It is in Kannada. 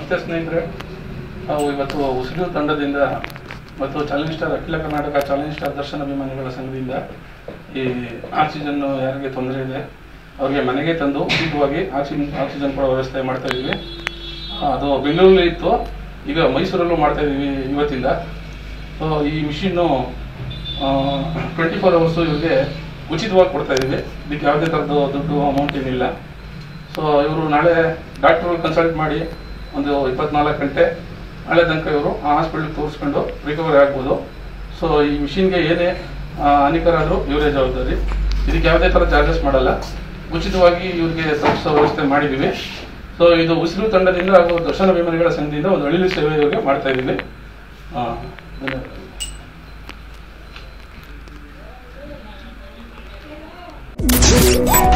ನಮಸ್ತೆ ಸ್ನೇಹಿತರೆ ನಾವು ಇವತ್ತು ಉಸಿರು ತಂಡದಿಂದ ಮತ್ತು ಚಾಲೆಂಜ್ ಸ್ಟಾರ್ ಅಖಿಲ ಕರ್ನಾಟಕ ಚಾಲೆಂಜ್ ಸ್ಟಾರ್ ದರ್ಶನ ಅಭಿಮಾನಿಗಳ ಸಂಘದಿಂದ ಈ ಆಕ್ಸಿಜನ್ ಯಾರಿಗೆ ತೊಂದರೆ ಇದೆ ಅವರಿಗೆ ಮನೆಗೆ ತಂದು ಉಚಿತವಾಗಿ ಆಕ್ಸಿಜನ್ ಆಕ್ಸಿಜನ್ ಕೊಡೋ ವ್ಯವಸ್ಥೆ ಮಾಡ್ತಾ ಇದ್ದೀವಿ ಆ, ಅದು ಬೆಂಗಳೂರಲ್ಲಿ ಇತ್ತು ಈಗ ಮೈಸೂರಲ್ಲೂ ಮಾಡ್ತಾ ಇದ್ದೀವಿ ಇವತ್ತಿಂದ ಸೊ ಈ ಮಿಷಿನ್ನು ಟ್ವೆಂಟಿ ಫೋರ್ ಅವರ್ಸು ಇವ್ರಿಗೆ ಉಚಿತವಾಗಿ ಕೊಡ್ತಾ ಇದ್ದೀವಿ ಇದಕ್ಕೆ ಯಾವುದೇ ಥರದ್ದು ದುಡ್ಡು ಅಮೌಂಟ್ ಏನಿಲ್ಲ ಸೊ ಇವರು ನಾಳೆ ಡಾಕ್ಟರ್ ಕನ್ಸಲ್ಟ್ ಮಾಡಿ ಒಂದು ಇಪ್ಪತ್ನಾಲ್ಕು ಗಂಟೆ ನಾಳೆ ತನಕ ಇವರು ಆ ಹಾಸ್ಪಿಟ್ಲಿಗೆ ತೋರಿಸ್ಕೊಂಡು ರಿಕವರಿ ಆಗ್ಬೋದು ಸೊ ಈ ಮಿಷಿನ್ಗೆ ಏನೇ ಆ, ಹಾನಿಕರ ಆದರೂ ಇವರೇ ಜವಾಬ್ದಾರಿ ಇದಕ್ಕೆ ಯಾವುದೇ ಥರ ಚಾರ್ಜಸ್ ಮಾಡಲ್ಲ ಉಚಿತವಾಗಿ ಇವ್ರಿಗೆ ತಲುಪಿಸೋ ವ್ಯವಸ್ಥೆ ಮಾಡಿದ್ದೀವಿ ಸೊ ಇದು ಉಸಿರು ತಂಡದಿಂದ ಹಾಗೂ ದರ್ಶನ ಅಭಿಮಾನಿಗಳ ಸಂಘದಿಂದ ಒಂದು ಅಳಿಲು ಸೇವೆ ಇವ್ರಿಗೆ ಮಾಡ್ತಾ ಇದ್ದೀವಿ ಆ, ಧನ್ಯವಾದ. Thank